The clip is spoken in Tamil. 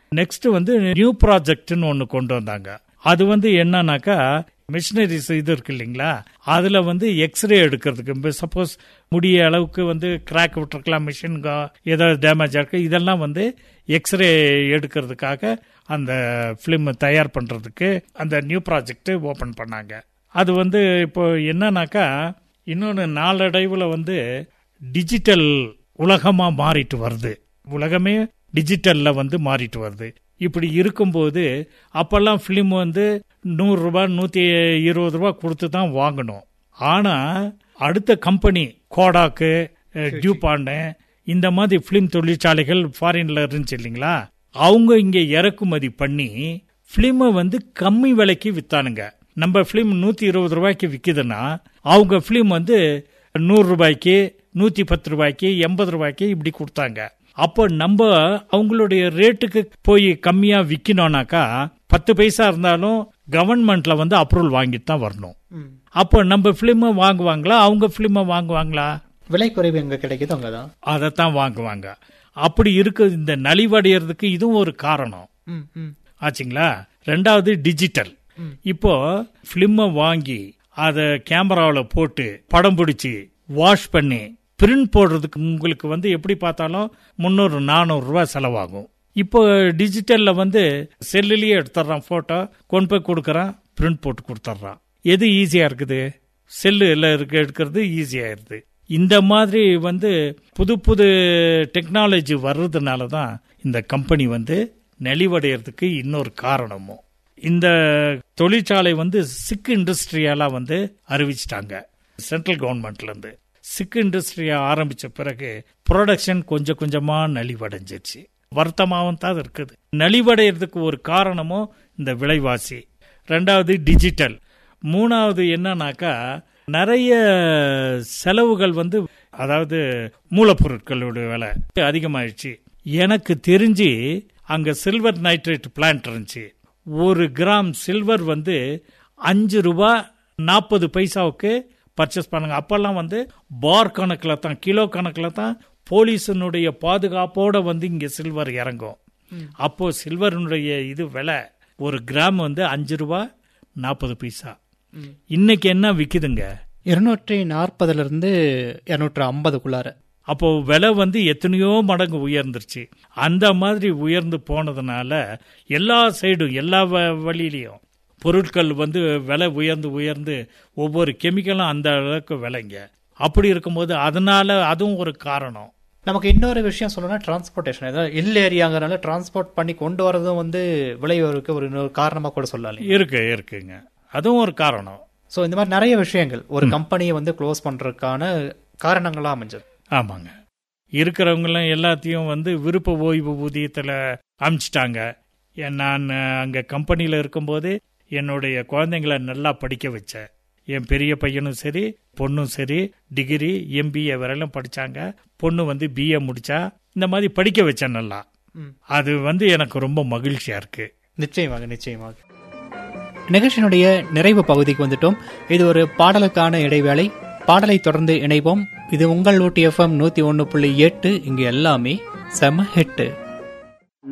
நெக்ஸ்ட் வந்து நியூ ப்ராஜெக்ட்னு ஒன்று கொண்டு வந்தாங்க அது வந்து என்னன்னாக்கா மிஷினரிஸ் இது இருக்கு இல்லைங்களா அதுல வந்து எக்ஸ்ரே எடுக்கிறதுக்கு சப்போஸ் முடிய அளவுக்கு வந்து கிராக் விட்டுருக்கலாம் மிஷின்கோ ஏதாவது டேமேஜ் இருக்கு இதெல்லாம் வந்து எக்ஸ்ரே எடுக்கிறதுக்காக அந்த ஃபிலிம் தயார் பண்றதுக்கு அந்த நியூ ப்ராஜெக்ட் ஓபன் பண்ணாங்க அது வந்து இப்போ என்னன்னாக்கா இன்னொன்று நாளடைவில் வந்து டிஜிட்டல் உலகமா மாறிட்டு வருது உலகமே டிஜிட்டல்ல வந்து மாறிட்டு வருது இப்படி இருக்கும்போது அப்பெல்லாம் ஃபிலிம் வந்து நூறு ரூபாய் நூத்தி இருபது ரூபாய் கொடுத்து தான் வாங்கணும் ஆனா அடுத்த கம்பெனி கோடாக்கு டியூபாண்டு இந்த மாதிரி ஃபிலிம் தொழிற்சாலைகள் ஃபாரின்ல இருந்துச்சு இல்லைங்களா அவங்க இங்க இறக்குமதி பண்ணி ஃபிலிமை வந்து கம்மி விலைக்கு வித்தானுங்க நம்ம ஃபிலிம் நூத்தி இருபது ரூபாய்க்கு விக்குதுன்னா அவங்க ஃபிலிம் வந்து நூறு ரூபாய்க்கு நூத்தி பத்து ரூபாய்க்கு எண்பது ரூபாய்க்கு இப்படி கொடுத்தாங்க அப்போ நம்ம அவங்களுடைய ரேட்டுக்கு போய் கம்மியா விக்கணும்னாக்கா பத்து பைசா இருந்தாலும் கவர்மெண்ட்ல வந்து அப்ரூவல் வாங்கிட்டு தான் வரணும் அப்போ நம்ம பிலிம வாங்குவாங்களா அவங்க பிலிம வாங்குவாங்களா விலை குறைவு எங்க கிடைக்குது அங்கதான் அதைத்தான் வாங்குவாங்க அப்படி இருக்கு இந்த நலிவடைகிறதுக்கு இதுவும் ஒரு காரணம் ம், ம். ஆச்சுங்களா ரெண்டாவது டிஜிட்டல் இப்போ பிலிம வாங்கி அதை கேமராவில் போட்டு படம் பிடிச்சி வாஷ் பண்ணி பிரிண்ட் போடுறதுக்கு உங்களுக்கு வந்து எப்படி பார்த்தாலும் முந்நூறு நானூறு ரூபாய் செலவாகும் இப்போ டிஜிட்டல்ல வந்து செல்லுலயே எடுத்துடுறான் போட்டோ கொண்டு போய் கொடுக்கறான் பிரிண்ட் போட்டு கொடுத்துட்றான் எது ஈஸியா இருக்குது செல்லுல இருக்க எடுக்கிறது ஈஸியா இருக்குது இந்த மாதிரி வந்து புது புது டெக்னாலஜி வர்றதுனால தான் இந்த கம்பெனி வந்து நெளிவடைகிறதுக்கு இன்னொரு காரணமும் இந்த தொழிற்சாலை வந்து சிக் இண்டஸ்ட்ரியாலா வந்து அறிவிச்சிட்டாங்க சென்ட்ரல் கவர்மெண்ட்ல இருந்து சிக் இண்டஸ்ட்ரியா ஆரம்பிச்ச பிறகு ப்ரொடக்ஷன் கொஞ்சம் கொஞ்சமா நலிவடைஞ்சிருச்சு வருத்தமாகவும் தான் இருக்குது நலிவடைகிறதுக்கு ஒரு காரணமும் இந்த விலைவாசி ரெண்டாவது டிஜிட்டல் மூணாவது என்னன்னாக்கா நிறைய செலவுகள் வந்து அதாவது மூலப்பொருட்களோட விலை அதிகமாயிடுச்சு எனக்கு தெரிஞ்சு அங்க சில்வர் நைட்ரேட் பிளான்ட் இருந்துச்சு ஒரு கிராம் சில்வர் வந்து அஞ்சு ரூபா நாற்பது பைசாவுக்கு பர்ச்சேஸ் பண்ணுங்க அப்பெல்லாம் வந்து பார் கணக்கில் தான் கிலோ கணக்கில் தான் போலீஸினுடைய பாதுகாப்போட வந்து இங்க சில்வர் இறங்கும் அப்போ சில்வருடைய இது விலை ஒரு கிராம் வந்து அஞ்சு ரூபா நாற்பது பைசா இன்னைக்கு என்ன விக்குதுங்க இருநூற்றி நாற்பதுல இருந்து இருநூற்று ஐம்பதுக்குள்ளார அப்போ விலை வந்து எத்தனையோ மடங்கு உயர்ந்துருச்சு அந்த மாதிரி உயர்ந்து போனதுனால எல்லா சைடும் எல்லா வ- வழியிலையும் பொருட்கள் வந்து விலை உயர்ந்து உயர்ந்து ஒவ்வொரு கெமிக்கலும் அந்த அளவுக்கு விலைங்க அப்படி இருக்கும்போது அதனால அதுவும் ஒரு காரணம் நமக்கு இன்னொரு விஷயம் சொல்லணும்னா டிரான்ஸ்போர்ட்டேஷன் ஏதாவது ஹில் ஏரியாங்கிறனால டிரான்ஸ்போர்ட் பண்ணி கொண்டு வரதும் வந்து விலை உயர்வுக்கு ஒரு இன்னொரு காரணமா கூட சொல்லலாம் இருக்கு இருக்குங்க அதுவும் ஒரு காரணம் ஸோ இந்த மாதிரி நிறைய விஷயங்கள் ஒரு கம்பெனியை வந்து க்ளோஸ் பண்றதுக்கான காரணங்களா அமைஞ்சது ஆமாங்க இருக்கிறவங்களாம் எல்லாத்தையும் வந்து விருப்ப ஓய்வு ஊதியத்தில் அமிச்சிட்டாங்க என் நான் அங்கே கம்பெனியில் இருக்கும்போது என்னுடைய குழந்தைங்களை நல்லா படிக்க வச்சேன் என் பெரிய பையனும் சரி பொண்ணும் சரி டிகிரி எம்பிஏ வரையிலும் படிச்சாங்க பொண்ணு வந்து பிஏ முடிச்சா இந்த மாதிரி படிக்க வச்சேன் நல்லா ம். அது வந்து எனக்கு ரொம்ப மகிழ்ச்சியா இருக்கு நிச்சயமாக நிச்சயமாக நிகழ்ச்சியினுடைய நிறைவு பகுதிக்கு வந்துட்டோம் இது ஒரு பாடலுக்கான இடைவேளை பாடலை தொடர்ந்து இணைவோம் இது உங்கள் ஊட்டி எஃப்எம் நூத்தி ஒன்னு புள்ளி எட்டு இங்கு எல்லாமே செம ஹிட்டு